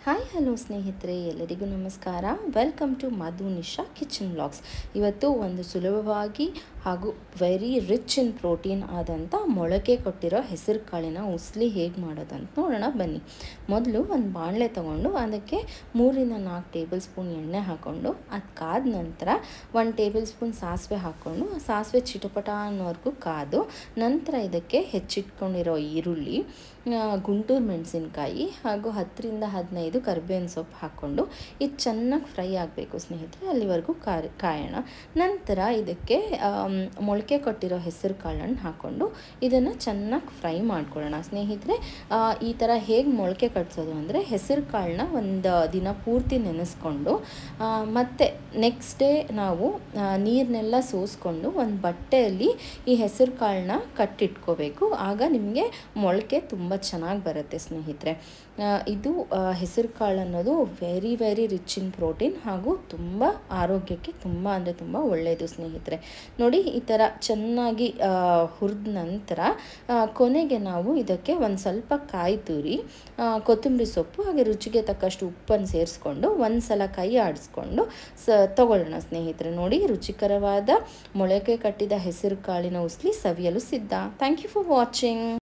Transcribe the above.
hi hello ಸ್ನೇಹಿತರೆ ಎಲ್ಲರಿಗೂ ನಮಸ್ಕಾರ welcome to Madhu Nisha kitchen blogs ಇವತ್ತು ಒಂದು ಸುಲಭವಾಗಿ ಹಾಗೂ ವೆರಿ ರಿಚ್ ಇನ್ ಪ್ರೋಟೀನ್ ಆದಂಥ ಮೊಳಕೆ ಕೊಟ್ಟಿರೋ ಹೆಸರು ಕಾಳಿನ ಉಸ್ಲಿ ಹೇಗೆ ಮಾಡೋದು ಅಂತ ನೋಡೋಣ ಬನ್ನಿ ಮೊದಲು ಒಂದು ಬಾಣಲೆ ತೊಗೊಂಡು ಅದಕ್ಕೆ ಮೂರಿಂದ ನಾಲ್ಕು ಟೇಬಲ್ ಸ್ಪೂನ್ ಎಣ್ಣೆ ಹಾಕ್ಕೊಂಡು ಅದು ಕಾದ ನಂತರ ಒಂದು ಟೇಬಲ್ ಸ್ಪೂನ್ ಸಾಸಿವೆ ಹಾಕ್ಕೊಂಡು ಆ ಸಾಸಿವೆ ಚಿಟಪಟ ಅನ್ನೋವರೆಗೂ ಕಾದು ನಂತರ ಇದಕ್ಕೆ ಹೆಚ್ಚಿಟ್ಕೊಂಡಿರೋ ಈರುಳ್ಳಿ ಗುಂಟೂರು ಮೆಣಸಿನ್ಕಾಯಿ ಹಾಗೂ ಹತ್ತರಿಂದ ಹದಿನೈದು ಕರಿಬೇವಿನ ಸೊಪ್ಪು ಹಾಕ್ಕೊಂಡು ಇದು ಚೆನ್ನಾಗಿ ಫ್ರೈ ಆಗಬೇಕು ಸ್ನೇಹಿತರೆ ಅಲ್ಲಿವರೆಗೂ ಕಾರಿ ಕಾಯೋಣ ನಂತರ ಇದಕ್ಕೆ ಮೊಳಕೆ ಕೊಟ್ಟಿರೋ ಹೆಸರು ಕಾಳನ್ನು ಹಾಕ್ಕೊಂಡು ಇದನ್ನು ಚೆನ್ನಾಗಿ ಫ್ರೈ ಮಾಡ್ಕೊಳ್ಳೋಣ ಸ್ನೇಹಿತರೆ ಈ ಥರ ಹೇಗೆ ಮೊಳಕೆ ಕಟ್ಸೋದು ಅಂದರೆ ಹೆಸರು ಕಾಳನ್ನ ಒಂದು ದಿನ ಪೂರ್ತಿ ನೆನೆಸ್ಕೊಂಡು ಮತ್ತು ನೆಕ್ಸ್ಟ್ ಡೇ ನಾವು ನೀರನ್ನೆಲ್ಲ ಸೋಸ್ಕೊಂಡು ಒಂದು ಬಟ್ಟೆಯಲ್ಲಿ ಈ ಹೆಸರು ಕಾಳನ್ನ ಕಟ್ಟಿಟ್ಕೋಬೇಕು ಆಗ ನಿಮಗೆ ಮೊಳಕೆ ತುಂಬ ಚೆನ್ನಾಗಿ ಬರುತ್ತೆ ಸ್ನೇಹಿತರೆ ಇದು ಹೆಸರು ಕಾಳು ಅನ್ನೋದು very very rich in protein ಹಾಗೂ ತುಂಬ ಆರೋಗ್ಯಕ್ಕೆ ತುಂಬ ಅಂದರೆ ತುಂಬ ಒಳ್ಳೆಯದು ಸ್ನೇಹಿತರೆ ನೋಡಿ ಈ ಥರ ಚೆನ್ನಾಗಿ ಹುರಿದ ನಂತರ ಕೊನೆಗೆ ನಾವು ಇದಕ್ಕೆ ಒಂದು ಸ್ವಲ್ಪ ಕಾಯಿ ತುರಿ ಕೊತ್ತಂಬರಿ ಸೊಪ್ಪು ಹಾಗೆ ರುಚಿಗೆ ತಕ್ಕಷ್ಟು ಉಪ್ಪನ್ನು ಸೇರಿಸ್ಕೊಂಡು ಒಂದು ಸಲ ಕೈ ಆಡಿಸ್ಕೊಂಡು ಸ ತಗೊಳ್ಳೋಣ ಸ್ನೇಹಿತರೆ ನೋಡಿ ರುಚಿಕರವಾದ ಮೊಳಕೆ ಕಟ್ಟಿದ ಹೆಸರು ಕಾಳಿನ ಉಸ್ಲಿ ಸವಿಯಲು ಸಿದ್ಧ ಥ್ಯಾಂಕ್ ಯು ಫಾರ್ ವಾಚಿಂಗ್